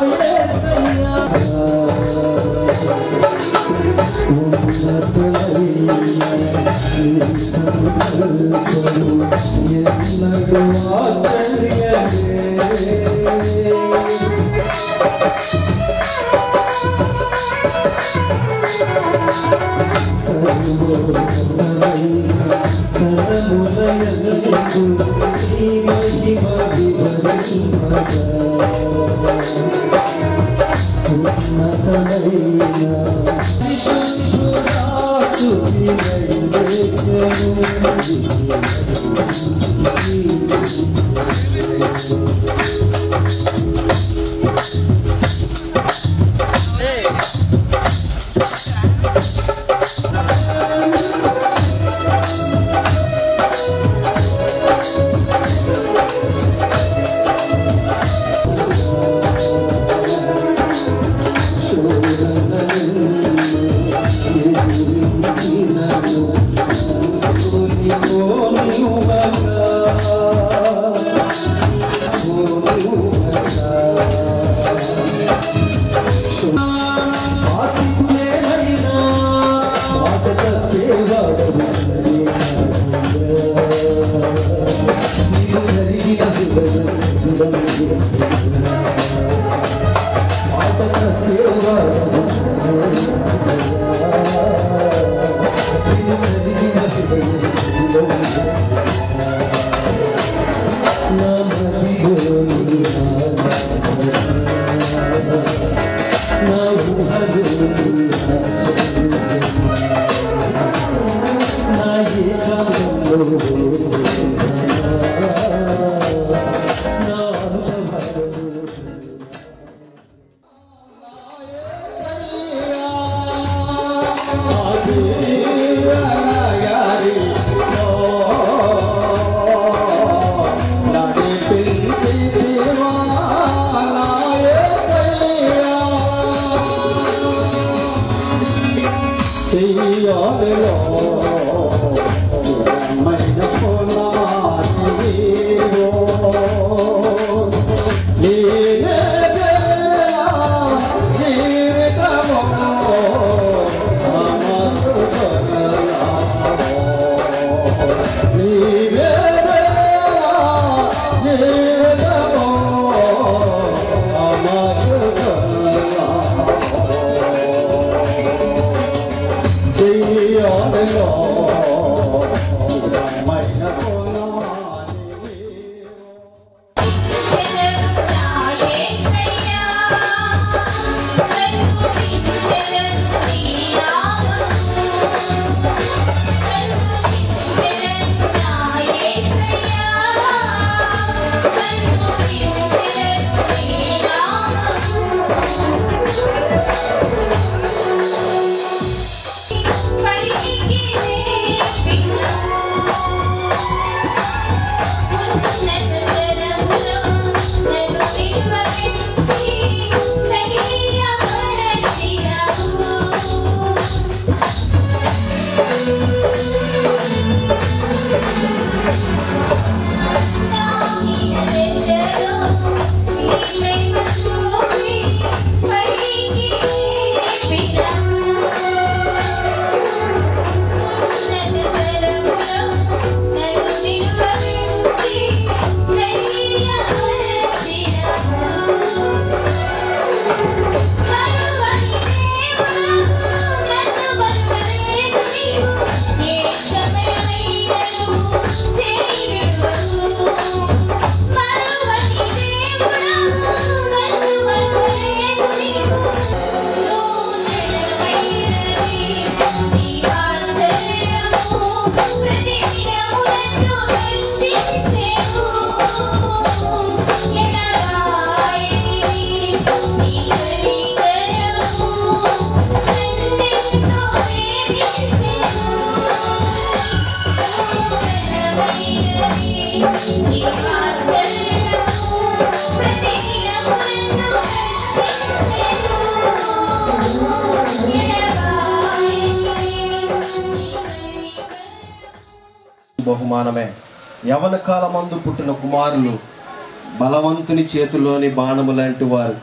బహుమానమే యవన కాలమందు పుట్టిన కుమారులు బలవంతుని చేతిలోని బాణము లాంటి వారు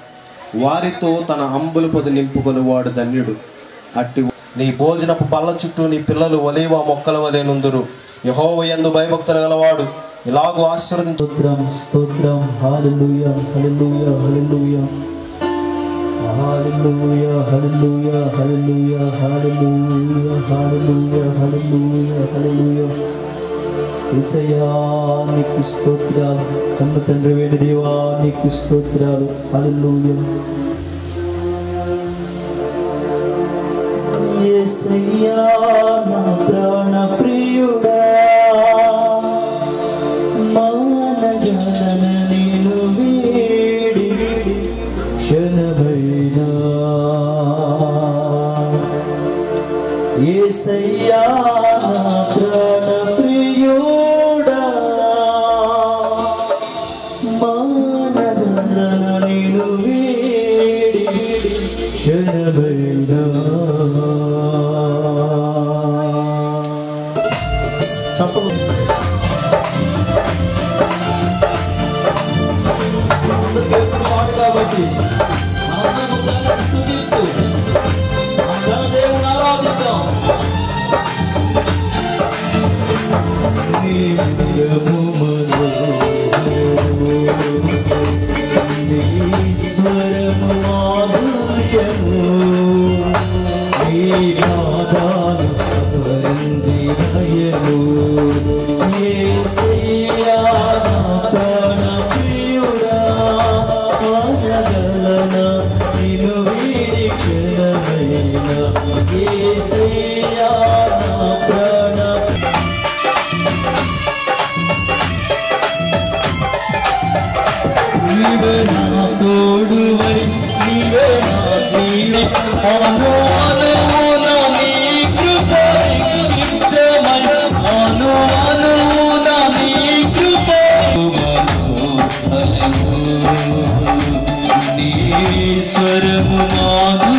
వారితో తన అంబుల పొది నింపుకొని వాడు ధన్యుడు అట్టి నీ భోజనపు పళ్ళ చుట్టూ నీ పిల్లలు ఒలీవ మొక్కల వలె నుందురు యహోవ యందు భయభక్తులు గలవాడు ఇలాగూ ఆశీర్వదించు స్తోత్రం స్తోత్రం హల్లెలూయా హల్లెలూయా హల్లెలూయా హల్లెలూయా హల్లెలూయా హల్లెలూయా హల్లెలూయా హల్లెలూయా హల్లెలూయా హల్లెలూయా యేసయ్యా నీకు స్తోత్రాలు కన్న తండ్రి వేడి దేవా నీకు స్తోత్రాలు హల్లెలూయా యేసయ్యా నా ప్రాణ ప్రియుడా మానగణన నేను వేడి క్షణమైనా ఏసయ్యా నా ప్రాణ ప్రియుడా మానగణన నేను వేడి క్షణమైనా చెప్పలు అందరికీ వచ్చిన మాట కాబట్టి మనందరం దాన్ని స్తుతిస్తూ అందరం దేవుని ఆరాధిద్దాం నీ ప్రియము మనోహరము, నీ స్వరము మాధుర్యము, నీ పాదాలు అపరంజి నయము. యేసయ్యా నా ప్రాణ ప్రియుడా, ఆనగలన నిన్ను వీడి క్షణమైన. యేసయ్యా నా ప్రాణ నీవే నా తోడువై నీవే నా జీవి అనుమానమున నీ కృప నిక్షిప్తమై అనుమానమున నీ కృప నీ స్వరము మాధు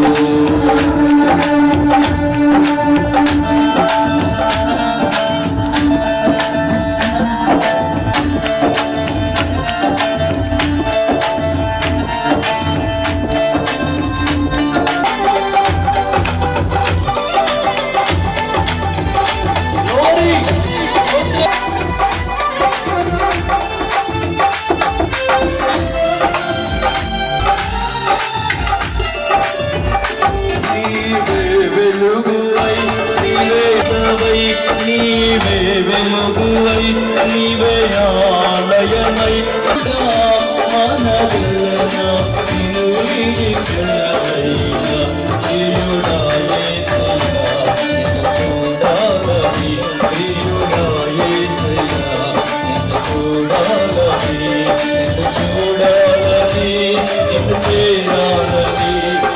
నీవే వెలుగువై నీవే తవై నీవే వెలుగువై నీవే ఆలయమై మనగలన నిన్ను విడిచలైన ప్రియుడా యేసయ్యా నిన్ను చూడాలని ప్రియుడా యేసయ్యా నిన్ను చూడాలని నిన్ను చూడాలని నిన్ను చేరాలని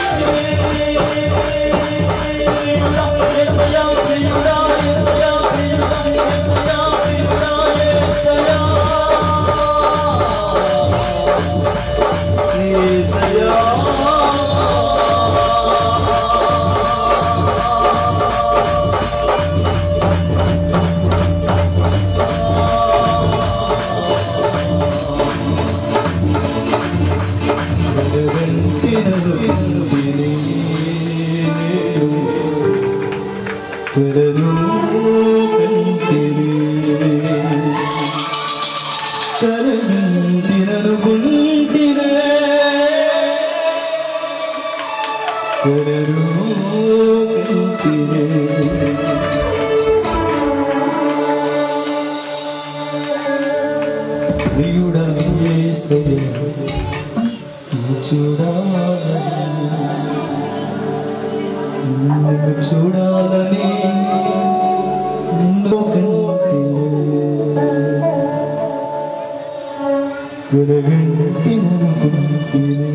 తెరరు కరంతిననుకుంటినే తెరరు ప్రియుడా యేసయ్య చూడాలని నిన్ను చూడాలని నిన్ను కంటే గురగంటిననుకుంటినే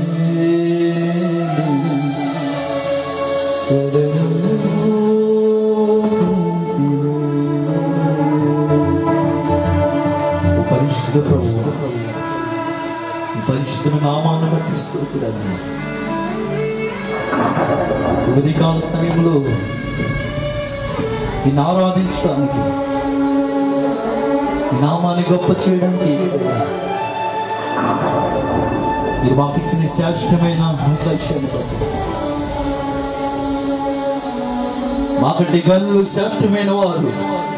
పరిశుద్ధ ప్రభు పరిశుద్ధ నామాన్ని బట్టి స్తోత్రాలు ఉదయకాల సమయంలో నిన్ను ఆరాధించడానికి నీ నామాన్ని గొప్ప చేయడానికి యేసయ్యా. మీరు మాకు ఇచ్చిన ఈ శ్రేష్టమైన లక్ష్యాన్ని బట్టి మాకంటే గనులు శ్రేష్టమైన వారు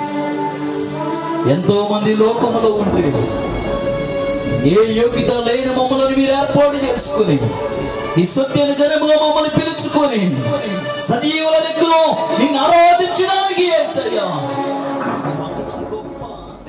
ఎంతో మంది లోకములో ఉంటే ఏ యోగ్యత లేని మమ్మల్ని మీరు ఏర్పాటు చేసుకుని ఈ సత్యని జనముగా మమ్మల్ని పిలుచుకొని సజీవుల లెక్కలో నిన్ను ఆరాధించడానికి యేసయ్యా. మాకు ఇచ్చిన గొప్ప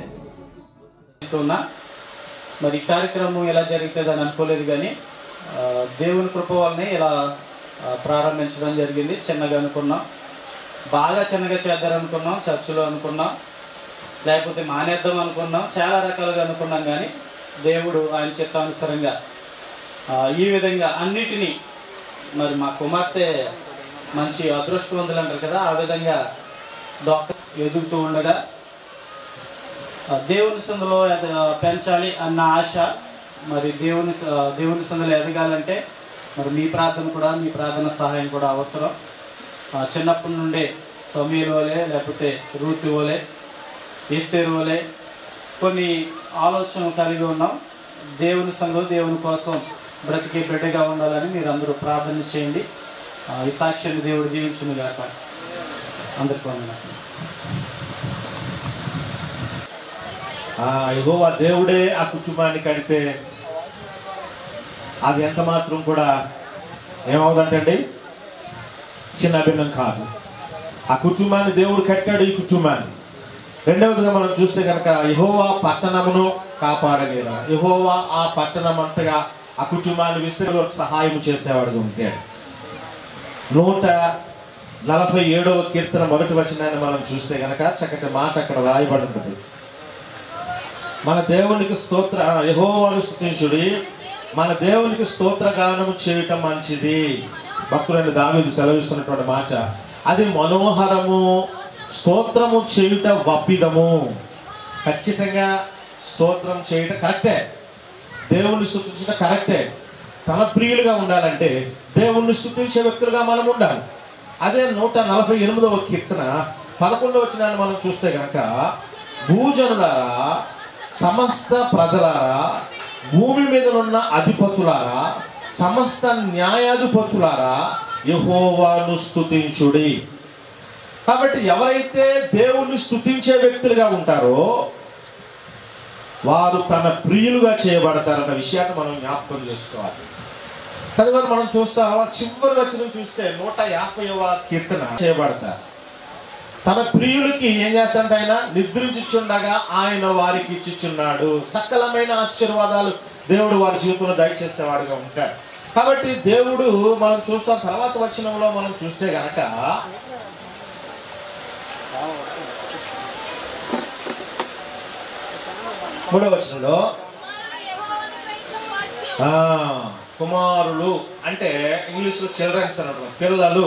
ఉన్నా మరి ఈ కార్యక్రమం ఎలా జరుగుతుంది అని అనుకోలేదు కానీ ఆ, దేవుని కృప వల్లనే ఇలా ఆ, ప్రారంభించడం జరిగింది చిన్నగా అనుకున్నాం బాగా చిన్నగా చేద్దాం అనుకున్నాం చర్చిలో అనుకున్నాం లేకపోతే మానేద్దాం అనుకున్నాం చాలా రకాలుగా అనుకున్నాం కానీ దేవుడు ఆయన చిత్తానుసారంగా ఆ, ఈ విధంగా అన్నిటినీ మరి మా కుమార్తె మంచి అదృష్టవంతులు అంటారు కదా ఆ విధంగా డాక్టర్ ఎదుగుతూ ఉండగా ఆ, దేవుని సందులో ఎద- పెంచాలి అన్న ఆశ మరి దేవుని స- దేవుని సందులో ఎదగాలంటే మరి మీ ప్రార్థన కూడా మీ ప్రార్థన సహాయం కూడా అవసరం ఆ, చిన్నప్పటి నుండే సమీర్ వలె లేకపోతే రూతి వలె ఈస్తేరు వలె కొన్ని ఆలోచనలు కలిగి ఉన్నాం దేవుని సంఘం దేవుని కోసం బ్రతికే బిడ్డగా ఉండాలని మీరు అందరూ ప్రార్థన చేయండి ఆ, ఈ సాక్ష్యాన్ని దేవుడు దీవించును గాక అందరికీ వందనాలు. ఆ యెహోవా దేవుడే ఆ కుటుంబాన్ని కడితే అది ఎంత మాత్రం కూడా ఏమవుదంటండి చిన్న భిన్నం కాదు ఆ కుటుంబాన్ని దేవుడు కట్టాడు ఈ కుటుంబాన్ని రెండవదిగా మనం చూస్తే కనుక యహోవా పట్టణమును కాపాడలేరా యహోవా ఆ పట్టణం అంతగా ఆ కుటుంబాన్ని విస్తృత సహాయం చేసేవాడుగా ఉంటాడు నూట నలభై ఏడవ కీర్తన మొదటి వచనాన్ని మనం చూస్తే కనుక చక్కటి మాట అక్కడ రాయబడి ఉంటుంది మన దేవునికి స్తోత్ర యహోవాను స్తుతించుడి మన దేవునికి స్తోత్రగానము చేయటం మంచిది భక్తులైన దావీదు సెలవిస్తున్నటువంటి మాట అది మనోహరము స్తోత్రము చేయుట వప్పిదము ఖచ్చితంగా స్తోత్రం చేయటం కరెక్టే దేవుణ్ణి స్తుతించడం కరెక్టే తన ప్రియులుగా ఉండాలంటే దేవుణ్ణి స్తుతించే వ్యక్తులుగా మనం ఉండాలి అదే నూట నలభై ఎనిమిదవ కీర్తన పదకొండవ వచ్చినాన్ని మనం చూస్తే కనుక భూజనులారా సమస్త ప్రజలారా భూమి మీద ఉన్న అధిపతులారా సమస్త న్యాయాధిపతులారా యహోవాను స్తుతించుడి కాబట్టి ఎవరైతే దేవుణ్ణి స్తుతించే వ్యక్తులుగా ఉంటారో వారు తన ప్రియులుగా చేయబడతారన్న విషయాన్ని మనం జ్ఞాపకం చేసుకోవాలి కనుక మనం చూస్తా చివరి వచనం చూస్తే నూట యాభైవ కీర్తన చేయబడతారు తన ప్రియులకి ఏం చేస్తాడంటే ఆయన నిద్రించుచుండగా ఆయన వారికి ఇచ్చుచున్నాడు సకలమైన ఆశీర్వాదాలు దేవుడు వారి జీవితంలో దయచేసేవాడుగా ఉంటాడు కాబట్టి దేవుడు మనం చూస్తాం తర్వాత వచనంలో మనం చూస్తే గనక మూడో వచనంలో ఆ, కుమారులు అంటే ఇంగ్లీష్లో చిల్డ్రన్స్ అన్నట్టు పిల్లలు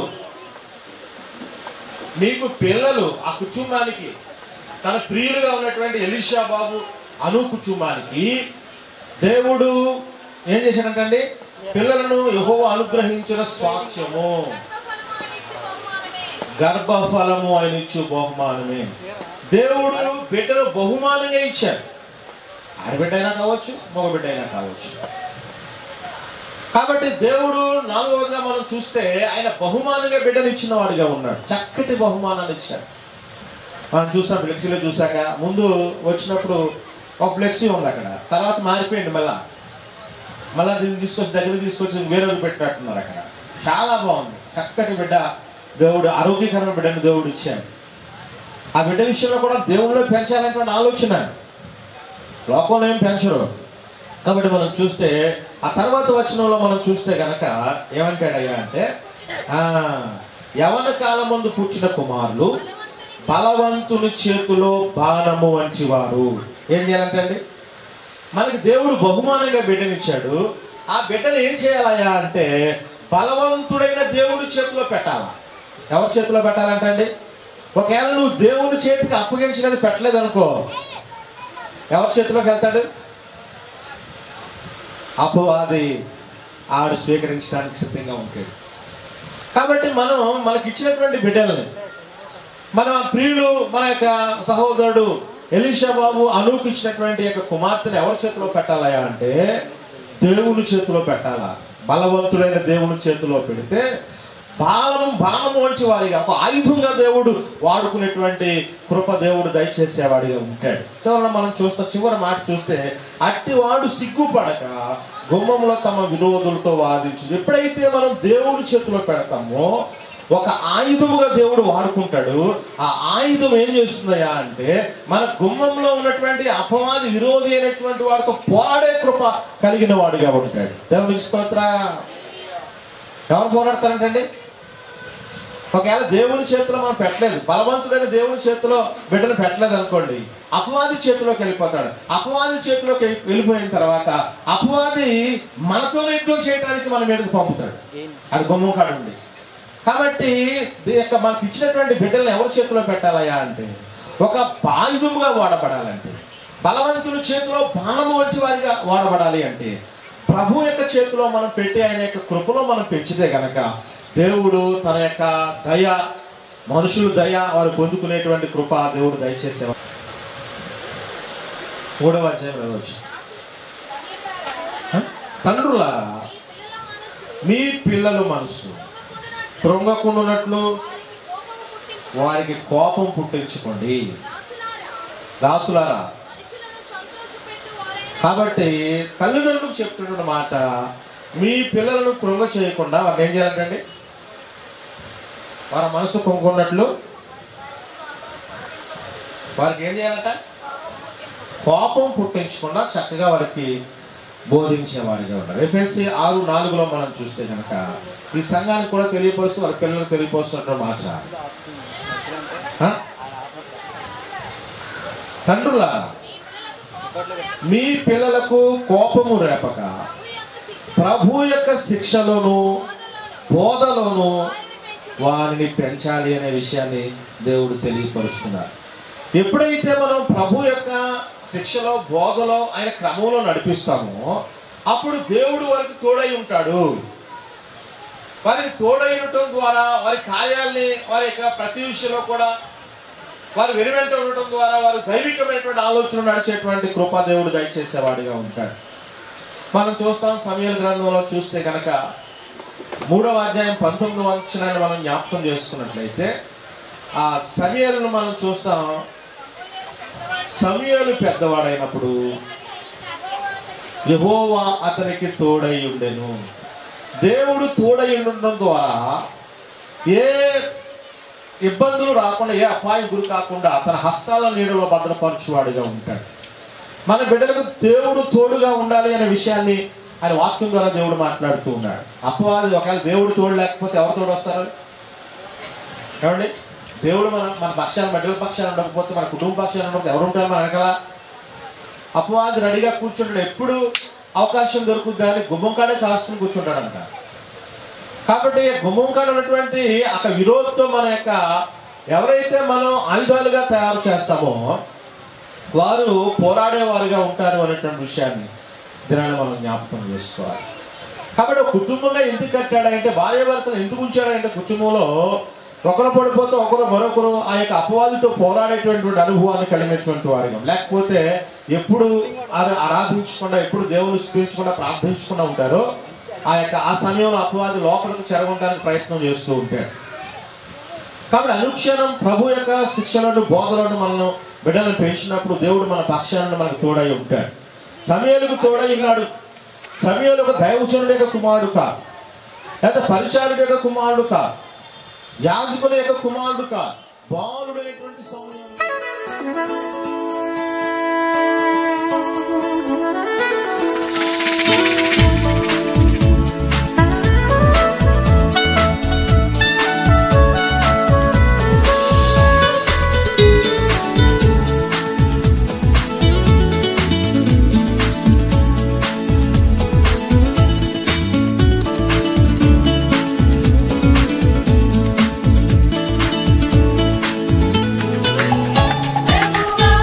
మీకు పిల్లలు ఆ కుటుంబానికి తన ప్రియులుగా ఉన్నటువంటి ఎలీషా బాబు అను కుటుంబానికి దేవుడు ఏం చేశాడంటండి పిల్లలను యహో అనుగ్రహించిన స్వాక్ష్యము గర్భఫలము ఆయన ఇచ్చు బహుమానమే దేవుడు బిడ్డను బహుమానంగా ఇచ్చాడు ఆడబిడ్డ అయినా కావచ్చు మగబిడ్డ అయినా కావచ్చు కాబట్టి దేవుడు నాలుగవదిగా మనం చూస్తే ఆయన బహుమానంగా బిడ్డను ఇచ్చిన వాడిగా ఉన్నాడు చక్కటి బహుమానాన్ని ఇచ్చాడు మనం చూసాం ఫ్లెక్సీలో చూసాక ముందు వచ్చినప్పుడు ఒక ఫ్లెక్సీ ఉంది అక్కడ తర్వాత మారిపోయింది మళ్ళా మళ్ళా దీన్ని తీసుకొచ్చి దగ్గర తీసుకొచ్చి వేరే రోజు పెట్టినట్టున్నారు అక్కడ చాలా బాగుంది చక్కటి బిడ్డ దేవుడు ఆరోగ్యకరమైన బిడ్డను దేవుడు ఇచ్చాడు ఆ బిడ్డ విషయంలో కూడా దేవుడిలో పెంచాలనేటువంటి ఆలోచన లోకంలో ఏం పెంచరు కాబట్టి మనం చూస్తే ఆ తర్వాత వచనంలో మనం చూస్తే గనక ఏమంటాడయ్యా అంటే ఆ, యవన కాలం ముందు పుట్టిన కుమారులు బలవంతుని చేతిలో బాణము వంటి వారు ఏం చేయాలంటే అండి మనకి దేవుడు బహుమానంగా బిడ్డనిచ్చాడు ఆ బిడ్డను ఏం చేయాలయ్యా అంటే బలవంతుడైన దేవుడి చేతిలో పెట్టాలా ఎవరి చేతిలో పెట్టాలంటే అండి ఒకవేళ నువ్వు దేవుని చేతికి అప్పగించినది పెట్టలేదు అనుకో ఎవరి చేతిలోకి వెళ్తాడు అపవాది ఆడు స్వీకరించడానికి సిద్ధంగా ఉంటాడు కాబట్టి మనం మనకి ఇచ్చినటువంటి బిడ్డల్ని మన ప్రియులు మన యొక్క సహోదరుడు ఎలీషా బాబు అనూకు ఇచ్చినటువంటి యొక్క కుమార్తెను ఎవరి చేతిలో పెట్టాలయా అంటే దేవుని చేతిలో పెట్టాలా బలవంతుడైన దేవుని చేతిలో పెడితే బాణం బాణం వంటి వారిగా ఒక ఆయుధంగా దేవుడు వాడుకునేటువంటి కృప దేవుడు దయచేసేవాడిగా ఉంటాడు చివరి మనం చూస్తే చివరి మాట చూస్తే అట్టివాడు సిగ్గుపడక గుమ్మంలో తమ విరోధులతో వాదించు ఎప్పుడైతే మనం దేవుడి చేతిలో పెడతామో ఒక ఆయుధముగా దేవుడు వాడుకుంటాడు ఆ ఆయుధం ఏం చేస్తుందయ్యా అంటే మన గుమ్మంలో ఉన్నటువంటి అపవాది విరోధి అయినటువంటి వాడితో పోరాడే కృప కలిగిన వాడిగా ఉంటాడు దేవునికి స్తోత్ర ఎవరు పోరాడతారంటండి ఒకవేళ దేవుని చేతిలో మనం పెట్టలేదు బలవంతుడైన దేవుని చేతిలో బిడ్డను పెట్టలేదు అనుకోండి అపవాది చేతిలోకి వెళ్ళిపోతాడు అపవాది చేతిలోకి వెళ్ళిపోయిన తర్వాత అపవాది మనతో యుద్ధం చేయడానికి మన మీదకి పంపుతాడు అది గుమ్మం కాడు ఉంది కాబట్టి దీ యొక్క మనకి ఇచ్చినటువంటి బిడ్డలను ఎవరి చేతిలో పెట్టాలయా అంటే ఒక ఆయుధముగా వాడబడాలంటే బలవంతుని చేతిలో బాణము వచ్చి వారిగా వాడబడాలి అంటే ప్రభు యొక్క చేతిలో మనం పెట్టి ఆయన యొక్క కృపలో మనం పెంచితే గనక దేవుడు తన యొక్క దయ మనుషులు దయ వారు పొందుకునేటువంటి కృప దేవుడు దయచేసేవారు మూడవ అధ్యాయం రావచ్చు తండ్రుల మీ పిల్లల మనసు కృంగకుండునట్లు వారికి కోపం పుట్టించుకోండి దాసులారా కాబట్టి తల్లిదండ్రులకు చెప్తున్న మాట మీ పిల్లలను కృంగ చేయకుండా వారు ఏం చేయాలంటండి వారి మనసు కొంగున్నట్లు వారికి ఏం చేయాలంట కోపం పుట్టించకుండా చక్కగా వారికి బోధించేవారిగా ఉన్నారు ఎఫ్ఎస్సి ఆరు నాలుగులో మనం చూస్తే కనుక ఈ సంఘానికి కూడా తెలియపరుస్తూ వారి పిల్లలకు తెలియపరుస్తున్న మాట ఆ? తండ్రులారా మీ పిల్లలకు కోపము రేపక ప్రభు యొక్క శిక్షలోను బోధలోను వారిని పెంచాలి అనే విషయాన్ని దేవుడు తెలియపరుస్తున్నారు ఎప్పుడైతే మనం ప్రభు యొక్క శిక్షలో బోధలో ఆయన క్రమంలో నడిపిస్తామో అప్పుడు దేవుడు వారికి తోడై ఉంటాడు వారికి తోడై ఉండటం ద్వారా వారి కార్యాల్ని వారి యొక్క ప్రతి విషయంలో కూడా వారు వెనువెంట ఉండటం ద్వారా వారు దైవికమైనటువంటి ఆలోచన నడిచేటువంటి కృపా దేవుడు దయచేసేవాడిగా ఉంటాడు మనం చూస్తాం సమయాల గ్రంథంలో చూస్తే కనుక మూడవ అధ్యాయం పంతొమ్మిదవ వచనాన్ని మనం జ్ఞాపకం చేసుకున్నట్లయితే ఆ సమయాలను మనం చూస్తాం సమయాలు పెద్దవాడైనప్పుడు యహోవా అతనికి తోడై ఉండెను దేవుడు తోడై ఉండడం ద్వారా ఏ ఇబ్బందులు రాకుండా ఏ అపాయం గురి కాకుండా తన హస్తాల నీడలో భద్రపరచువాడిగా ఉంటాడు మన బిడ్డలకు దేవుడు తోడుగా ఉండాలి అనే విషయాన్ని ఆయన వాక్యం ద్వారా దేవుడు మాట్లాడుతూ ఉన్నాడు అపవాది ఒకవేళ దేవుడు తోడు లేకపోతే ఎవరు తోడు వస్తారు ఏమండి దేవుడు మన మన పక్షాన్ని బిడ్డల పక్షాలు ఉండకపోతే మన కుటుంబ పక్షాలు ఉండకపోతే ఎవరు ఉంటారు మన వెనకాల అపవాది రెడీగా కూర్చుంటాడు ఎప్పుడు అవకాశం దొరుకుద్దా అని గుమ్మం కాడే కాసుకుని కూర్చుంటాడంట కాబట్టి గుమ్మం కాడ ఉన్నటువంటి ఒక విరోధంతో మన యొక్క ఎవరైతే మనం ఆయుధాలుగా తయారు చేస్తామో వారు పోరాడేవారుగా ఉంటారు అనేటువంటి విషయాన్ని దినాన్ని మనం జ్ఞాపకం చేసుకోవాలి కాబట్టి ఒక కుటుంబంగా ఎందుకు కట్టాడంటే భార్య భర్తలు ఎందుకు ఉంచాడంటే కుటుంబంలో ఒకరు పడిపోతే ఒకరు మరొకరు ఆ యొక్క అపవాదితో పోరాడేటువంటి అనుభవాన్ని కలిగినటువంటి వారిగా లేకపోతే ఎప్పుడు ఆరా- ఆరాధించకుండా ఎప్పుడు దేవుని స్థుతించకుండా ప్రార్థించకుండా ఉంటారో ఆ యొక్క ఆ సమయంలో అపవాది లోపలికి చెరగొట్టడానికి ప్రయత్నం చేస్తూ ఉంటాడు కాబట్టి అనుక్షణం ప్రభు యొక్క శిక్షలను బోధలను మనల్ని బిడ్డలను పెంచినప్పుడు దేవుడు మన పక్షాలను మనకు తోడై ఉంటాడు సమయాలకు తోడై ఉన్నాడు సమయాలు ఒక దైవచనుడు యొక్క కుమారుడు కాదు లేదా పరిచారుడు యొక్క కుమారుడు కాదు యాజకుని యొక్క కుమారుడు కాదు బాలుడైనటువంటి సమయం ప్రభువా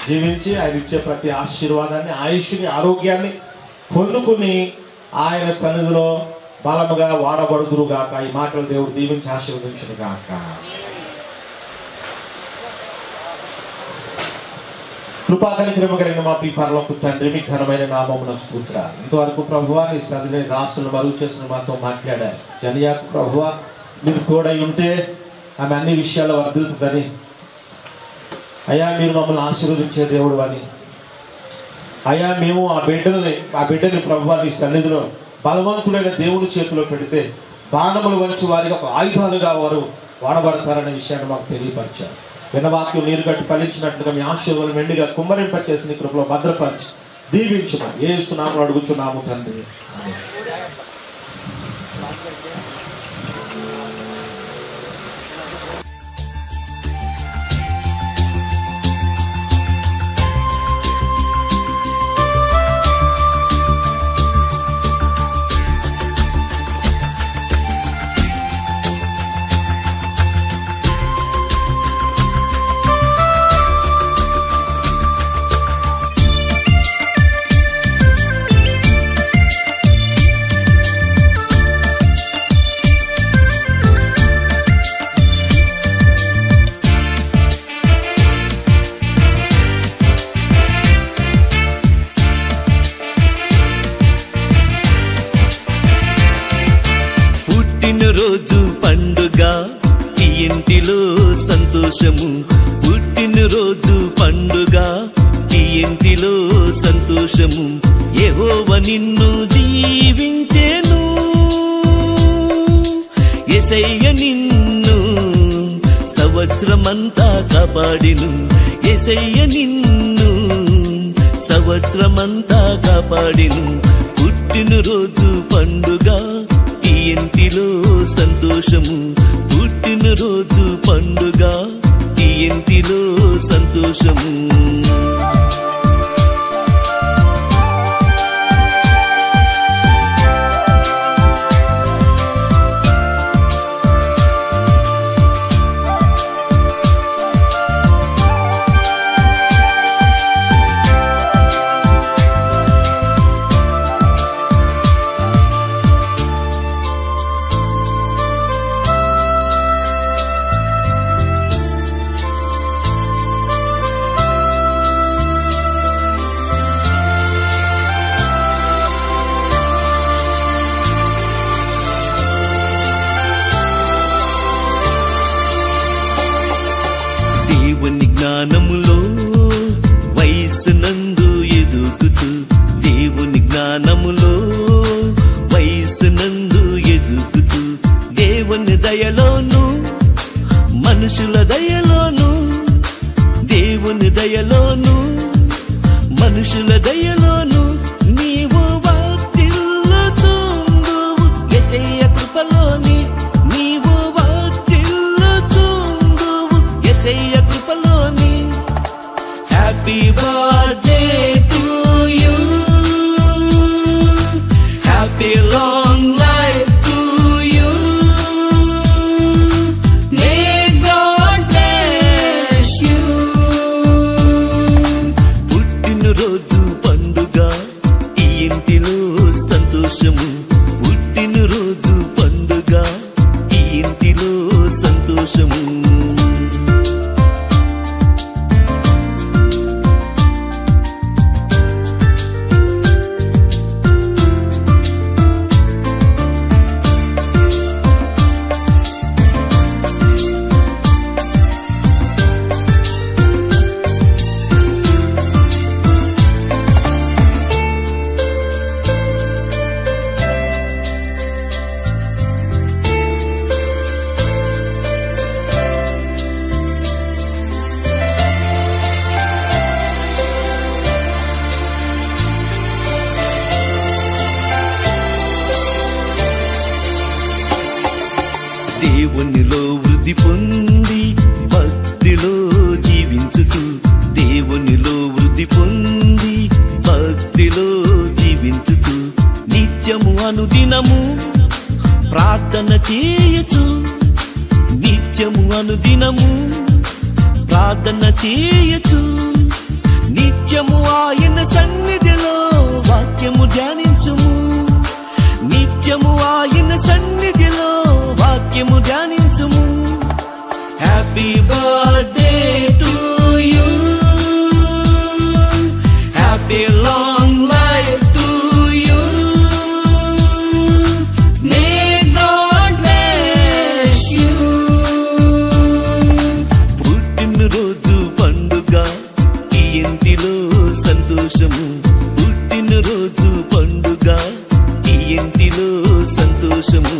జీవించి ఆయన ఇచ్చే ప్రతి ఆశీర్వాదాన్ని ఆయుష్ని ఆరోగ్యాన్ని పొందుకుని ఆయన సన్నిధిలో బలముగా వాడబడుదురు గాక ఈ మాటలు దేవుడు దీవించి ఆశీర్వదించును గాక కృపాకనిక్రమ కలిగిన మా పీ పరలోకు తండ్రి మీ ఘనమైన నామమున స్తోత్ర ఇంతవరకు ప్రభువా నీ సదిలే రాసులు మరుగు చేసిన మాతో మాట్లాడారు జనియాకు ప్రభువా మీరు తోడై ఉంటే ఆమె అన్ని విషయాల్లో వర్ధిల్తుందని అయ్యా మీరు మమ్మల్ని ఆశీర్వదించే దేవుడు అని అయ్యా మేము ఆ బిడ్డల్ని ఆ బిడ్డని ప్రభు నీ సన్నిధిలో బలవంతుడైన దేవుని చేతిలో పెడితే బాణములు వంచి వారికి ఒక ఆయుధాలుగా వారు వాడబడతారనే విషయాన్ని మాకు తెలియపరిచారు వినవాక్యం నీరు కట్టి ఫలించినట్లుగా మీ ఆశీర్వాదం మెండుగా కుమ్మరింపచేసి నీ కృపలో భద్రపరిచి దీవించుమా ఏ సునామలు అడుగుచున్నాము తండ్రి ఆమేన్. పుట్టినరోజు పండుగ ఈ ఇంటిలో సంతోషము పుట్టినరోజు పండుగ ఈ ఇంటిలో సంతోషము యెహోవ నిన్ను దీవించెను ఎసయ్య నిన్ను సంవత్సరమంతా కాపాడిను ఎసయ్య నిన్ను సంవత్సరమంతా కాపాడిను పుట్టినరోజు పండుగ ఈ ఇంటిలో సంతోషము పుట్టినరోజు పండుగ ఈ ఇంటిలో సంతోషము దేవుని జ్ఞానములో వయసునందు ఎదుగుతూ దేవుని జ్ఞానములో వయసునందు ఎదుగుతూ దేవుని దయలోను మనుషుల దయలోను దేవుని దయలోను మనుషుల దయలోను నీవు వాటిల్లుచుందువు ఎసయ్య కృపలోని నీవు వాటిల్లుచుందువు ఎసయ్య కృపలోని happy birthday to you happy long life to you may God bless you పుట్టినరోజు పండుగ ఈ ఇంటిలో సంతోషము పుట్టినరోజు పండుగ ఈ ఇంటిలో సంతోషము దేవునిలో వృద్ధి పొంది భక్తిలో జీవించుచు దేవునిలో వృద్ధి పొంది భక్తిలో జీవించుచు నిత్యము అనుదినము ప్రార్థన చేయచు నిత్యము అనుదినము ప్రార్థన చేయచు నిత్యము ఆయన సన్నిధిలో వాక్యము ధ్యానించుము నిత్యము ఆయన సన్నిధిలో వాక్యము ధ్యానించుము happy birthday to you happy long life to you may God bless you పుట్టినరోజు పండుగ ఈ ఇంటిలో సంతోషము పుట్టినరోజు పండుగ ఈ ఇంటిలో సంతోషము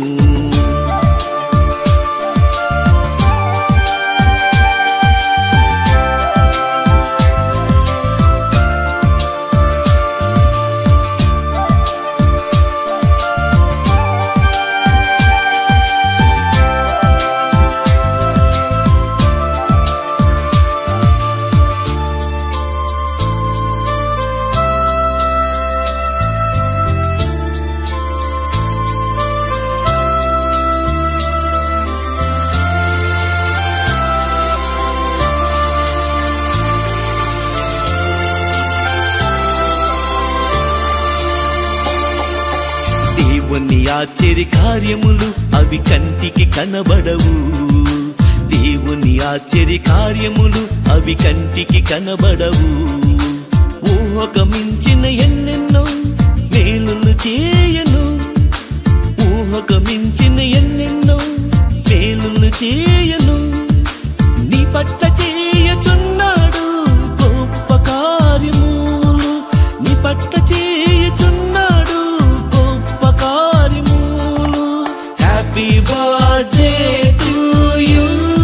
దేవుని ఆశ్చర్య కార్యములు అవి కంటికి కనబడవు దేవుని ఆశ్చర్య కార్యములు అవి కంటికి కనబడవు ఊహక మించిన ఎన్నెన్నో మేలులు చేయను ఊహక మించిన ఎన్నెన్నో మేలులు చేయను నీ పట్ల చేయచున్నాడు గొప్ప కార్యములు నీ పట్ల చేయచున్నాడు గొప్ప కార్యములు happy birthday to you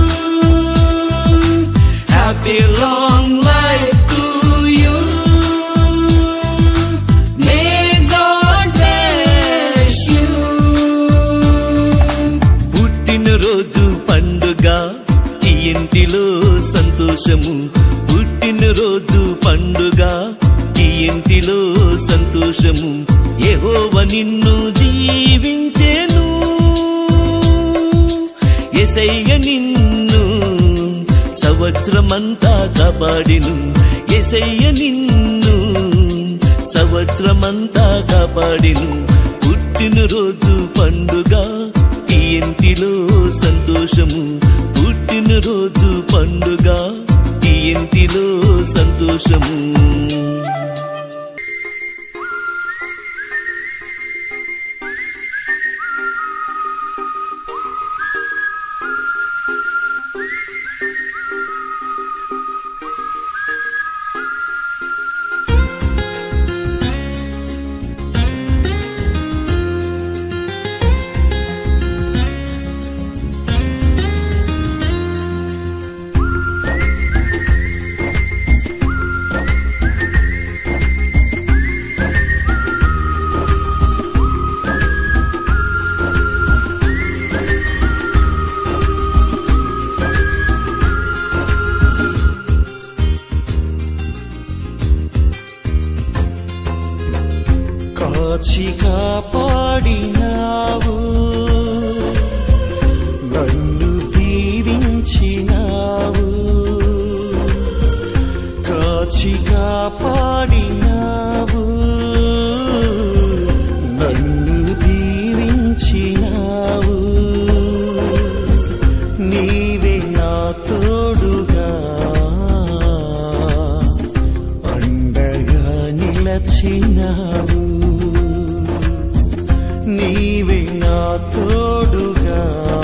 happy long life to you may God bless you పుట్టినరోజు పండుగ ఈ ఇంటిలో సంతోషము పుట్టినరోజు పండుగ ఈ ఇంటిలో సంతోషము యెహోవ నిన్ను దీవించెను ఎసయ్య నిన్ను సంవత్సరమంతా కాపాడిను ఎసయ్య నిన్ను సంవత్సరమంతా కాపాడిను పుట్టినరోజు పండుగ ఈ ఇంటిలో సంతోషము పుట్టినరోజు పండుగ ఈ ఇంటిలో సంతోషము కాచి కాపాడినావు నన్ను దీవించినావు కాచి కాపాడినావు నన్ను దీవించినావు నీవే నా తోడుగా అండగా నిలచినావు నీవే నా తోడుగా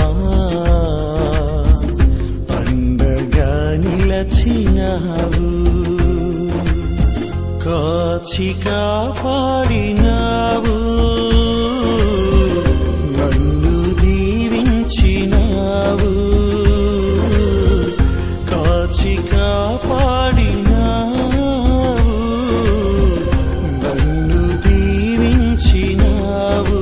అండగా నిలచినావు కాచి కాపాడినావు నన్ను దీవించినావు కాచి కాపాడినావు నన్ను దీవించినావు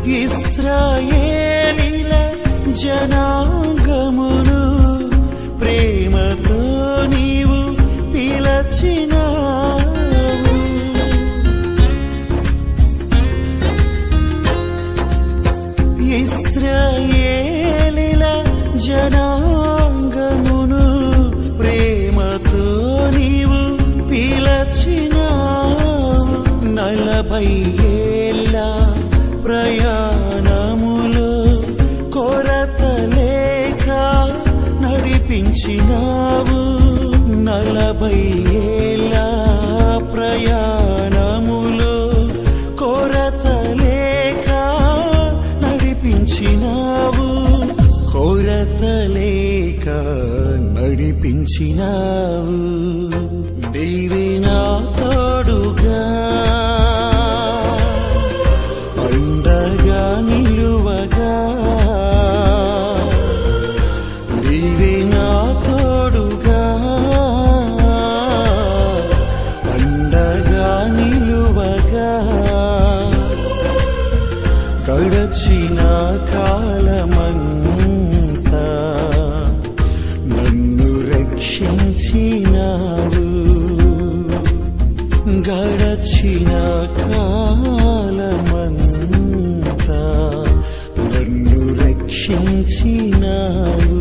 ఇస్రాయేలీల జనాంగమును ప్రేమతో నీవు పిలచినావు ఇస్రాయేలీల జనాంగమును ప్రేమతో నీవు పిలచినావు నలభై ఏళ్ళ ప్రయాణములో కొరత లేక నడిపించినావు నలభై ఏళ్ళ ప్రయాణములో కొరత లేక నడిపించినావు కొరత లేక నడిపించినావు నీవే నా తోడుగా అండగా నిలువగా నీవే నా తోడుగా అండగా నిలువగా గడచిన కాలమంతా నన్ను రక్షించినావు గడచిన కాలమంతా నన్ను రక్షించినావు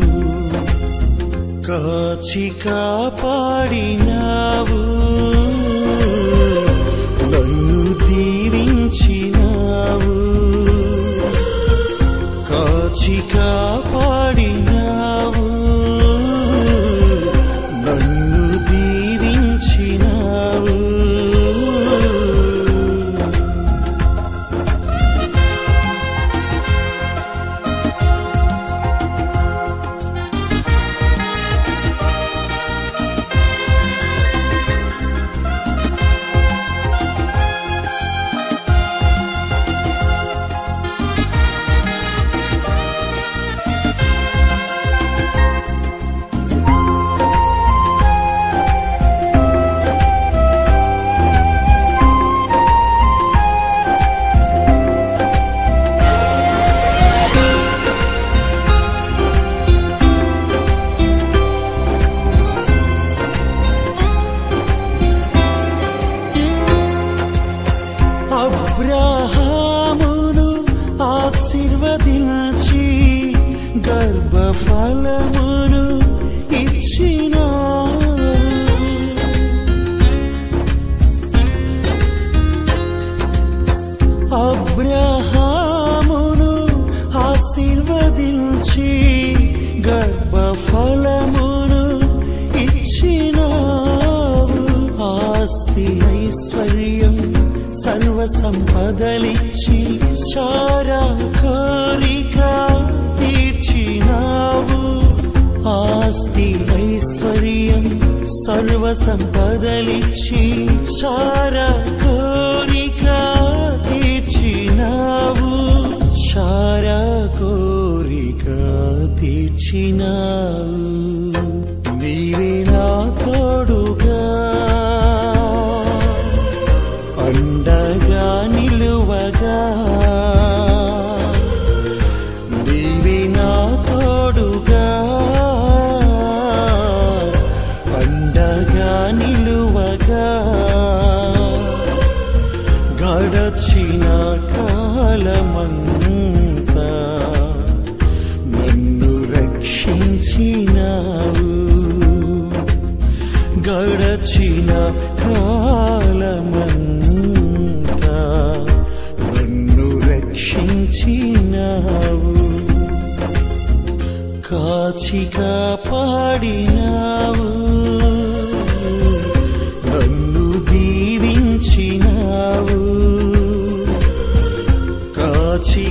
కాచి కాపాడినావు నన్ను దీవించినావు కాచి కాపాడినావు నన్ను దీవించినావు అబ్రహామును ఆశీర్వదించి గర్భఫలమును ఇచ్చిన అబ్రహామును ఆశీర్వదించి గర్భఫలమును ఇచ్చినావు ఆస్తి ఐశ్వర్యం సర్వ సంపదలిచ్చి సారా కోరిక తీర్చినావు ఆస్తి ఐశ్వర్యం సర్వ సంపదలిచ్చి సారా కోరిక తీర్చినావు సారా కోరిక తీర్చినావు నీవే నా తోడుగా అండగా నిలువగా నీవే నా తోడుగా అండగా నిలువగా గడచిన కాలమంతా నన్ను రక్షించినావు గడచిన కాలమంతా నన్ను రక్షించినావు కాచి కాపాడినావు నన్ను దీవించినావు కాచి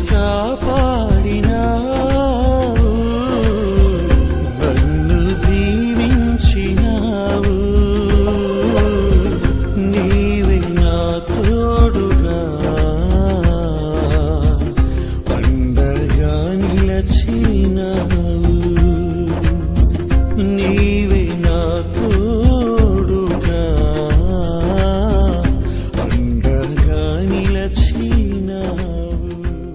కాపాడినావు నన్ను దీవించినావు నీవే నా తోడుగా అండగా నిలచినావు నీవే నా తోడుగా అండగా నిలచినావు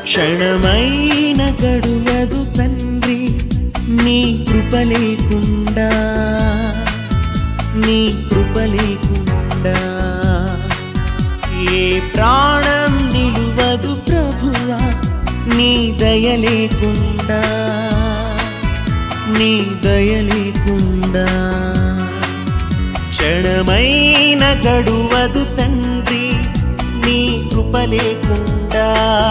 క్షణమైన గడువదు తండ్రి నీ కృప లేకుండా నీ కృప లేకుండా ఏ ప్రాణం నిలువదు ప్రభువా నీ దయ లేకుండా నీ దయ లేకుండా క్షణమైన గడువదు తండ్రి నీ కృప లేకుండా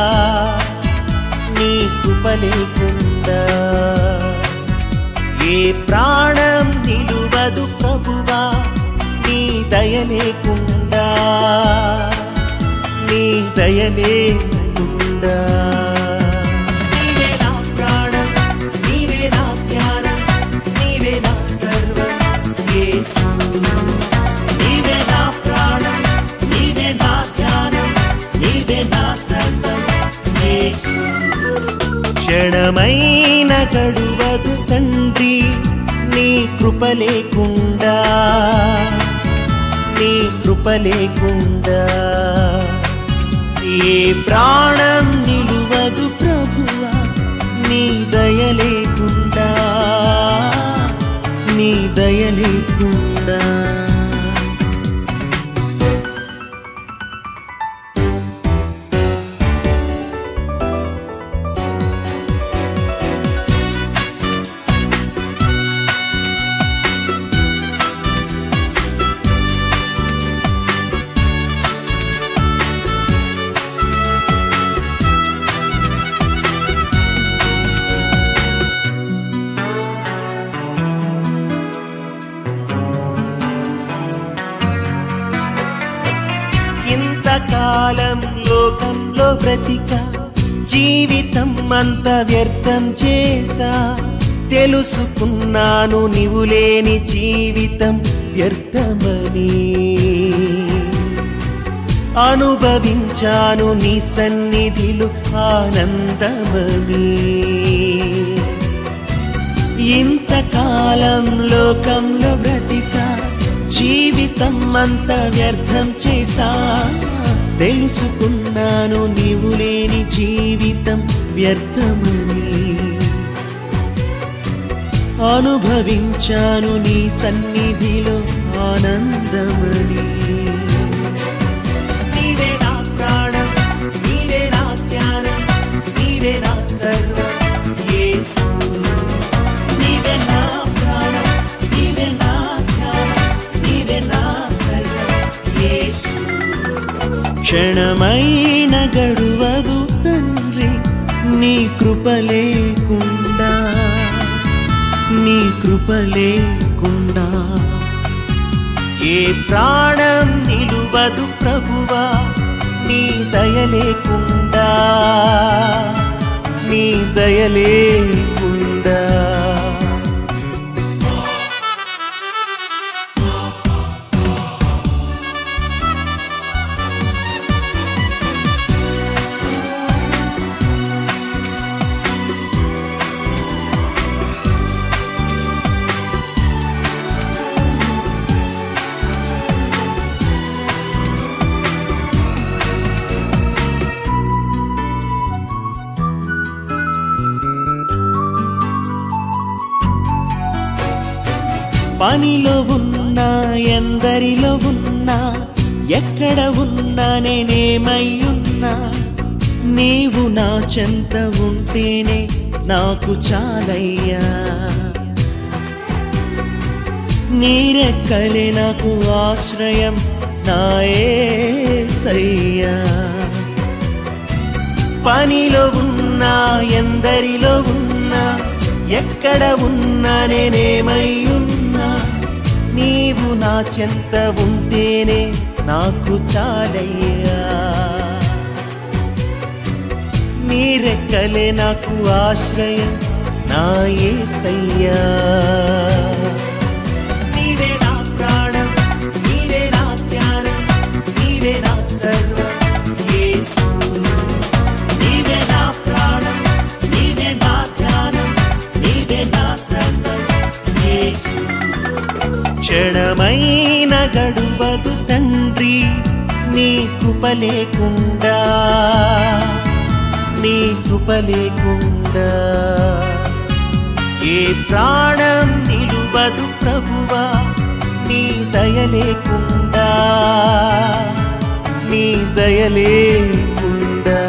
నీ కృప లేకుండా ఏ ప్రాణం నిలువదు ప్రభువా నీ దయ లేకుండా నీ దయ లేకుండా నీవే నా ప్రాణం నీవే నా ధ్యానం నీవే నా సర్వం యేసు నీవే నా ప్రాణం నీవే నా ధ్యానం నీవే నా సర్వం యేసు క్షణమైన గడువదు తండ్రి నీ కృప లేకుండా నీ కృప లేకుండా ఏ ప్రాణం నిలువదు ప్రభువా నీ దయ లేకుండా నీ దయ లేకుండా ఇంతకాలం లోకంలో బ్రతిక జీవితం అంత వ్యర్థం చేసా తెలుసుకున్నాను నీవు లేని జీవితం వ్యర్థమని అనుభవించాను నీ సన్నిధిలో ఆనందమని ఇంతకాలం లోకంలో బ్రతిక జీవితం అంత వ్యర్థం చేసా తెలుసుకున్నాను నీవు లేని జీవితం వ్యర్థమని అనుభవించాను నీ సన్నిధిలో ఆనందమని నీవే నా ప్రాణం నీవే నా ధ్యానం నీవే నా సర్వం యేసు నీవే నా ప్రాణం నీవే నా ధ్యానం నీవే నా సర్వం యేసు క్షణమైన గడువదు తండ్రి నీ కృప లేకుండా నీ కృప లేకుండా ఏ ప్రాణం నిలువదు ప్రభువా నీ దయ లేకుండా నీ దయ లేకుండా పనిలో ఉన్నా ఎందరిలో ఉన్నా ఎక్కడ ఉన్నా నేనేమయ్యున్నా నీవు నా చెంత ఉంటేనే నాకు చాలయ్యా నీరెక్కలే నాకు ఆశ్రయం నాయసయ్యా పనిలో ఉన్నా ఎందరిలో ఉన్నా ఎక్కడ ఉన్నా నేనేమై ఉన్నా నీవు నా చెంత ఉంటేనే నాకు చాలయ్యా నీరెక్కలే నాకు ఆశ్రయం నా యేసయ్యా నీవే నా ప్రాణం నీవే నా ధ్యానం నీవే నా సర్వం యేసు నీవే నా ప్రాణం నీవే నా ధ్యానం నీవే నా సర్వం యేసు క్షణమైన గడువదు తండ్రి నీ కృప లేకుండా నీ లేకుండా ఏ ప్రాణం నిలువదు ప్రభువా నీ దయ లేకుండా నీ దయ లేకుండా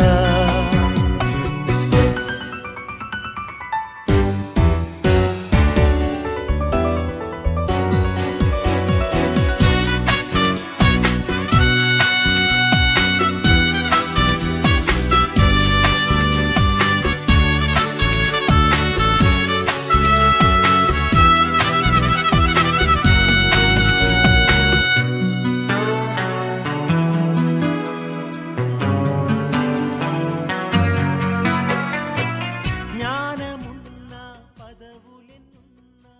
జ్ఞానమున్న పదవులెన్నున్నా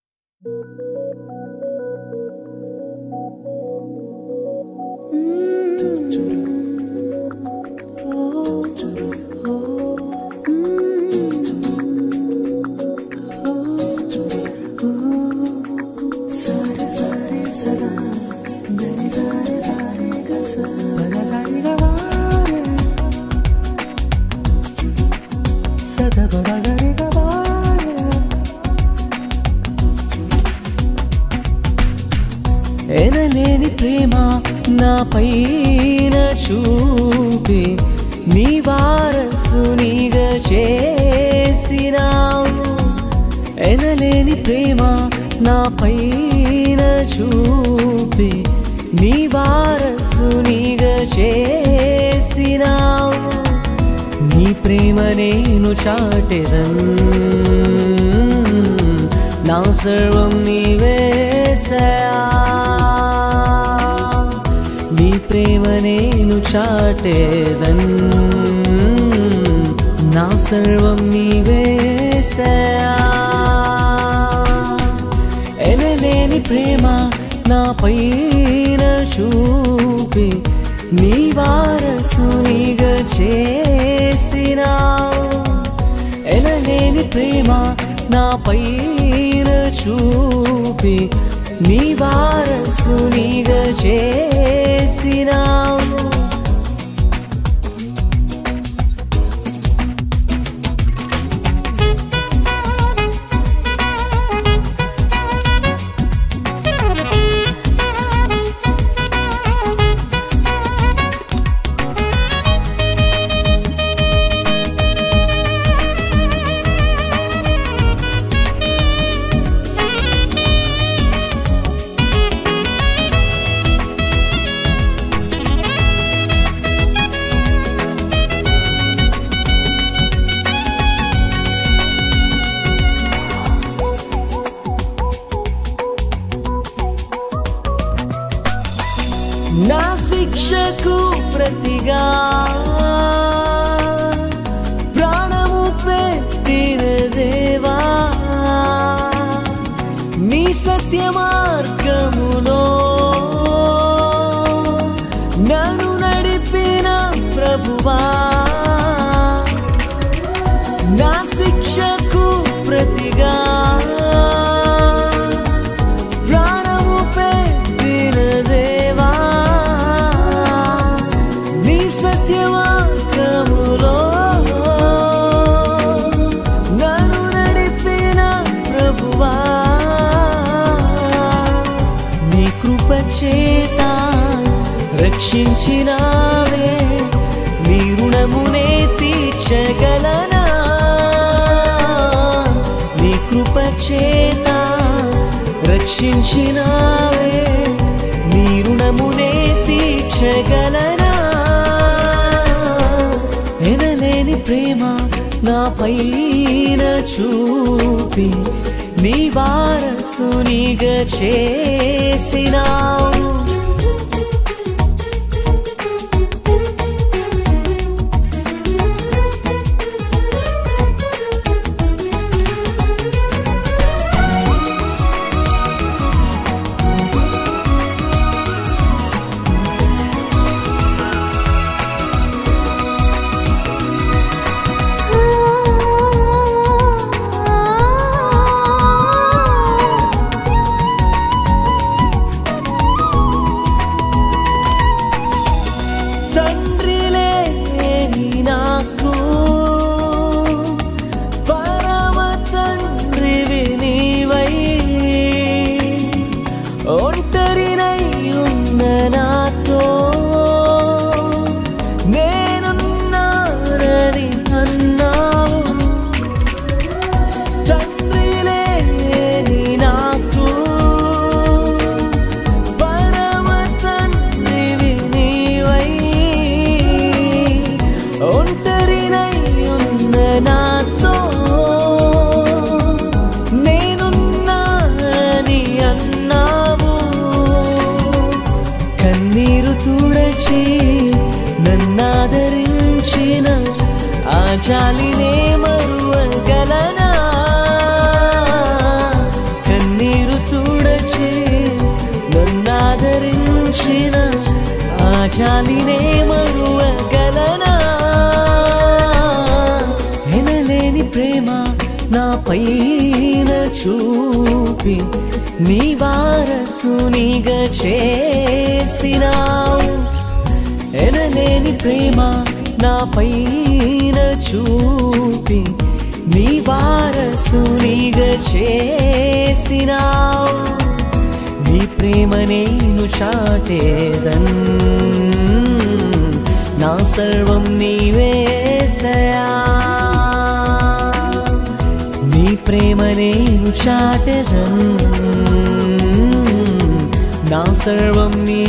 ఎనలేని ప్రేమ నా పైన చూపి నీ వారసునిగా చేసినావు ఎనలేని ప్రేమ నా పైన చూపి నీ వారసునిగా చేసినావు నీ ప్రేమ నేను చాటెదన్ నా సర్వం నీవేసయా నీ ప్రేమ నేను చాటేదన్ నా సర్వం నీవేసయా ఎనలేని ప్రేమ నా పైన చూపి నీ వారసునిగా చేసినావు ఎనలేని ప్రేమ నా పైన చూపి నీ వారసునిగా చేసినావు నా శిక్షకు ప్రతిగా ప్రాణము పెట్టిన దేవా నీ సత్య మార్గములో నన్ను నడిపిన ప్రభువా నా శిక్షకు ప్రతిగా ప్రాణము పెట్టిన దేవా నీ సత్యవాక్యములో నన్ను నడిపిన ప్రభువా నీ కృప చేత రక్షించినావే నీ రుణమునే తీర్చగలనా నీ కృప చేత రక్షించినావే నీ రుణమునే తీర్చగలనా ఎనలేని ప్రేమ నా పైన చూపి నీ వారసునిగా చేసినావు ఆ నాతో నేనున్నాని అన్నావు కన్నీరు తుడచి నన్నాదరించిన ఆ జాలినే మరువగలనా కన్నీరు తుడచి నన్నాదరించిన ఆ జాలినే మరువగలనా ఎనలేని ప్రేమ నా పైన చూపి నీ వారసునిగా చేసినావు ఎనలేని ప్రేమ నా పైన చూపి నీ వారసునిగా చేసినావు నీ ప్రేమ నేను చాటేదన్ నా సర్వం నీవేసయా నీ ప్రేమ నేను చాటెదన్ నా సర్వం నీ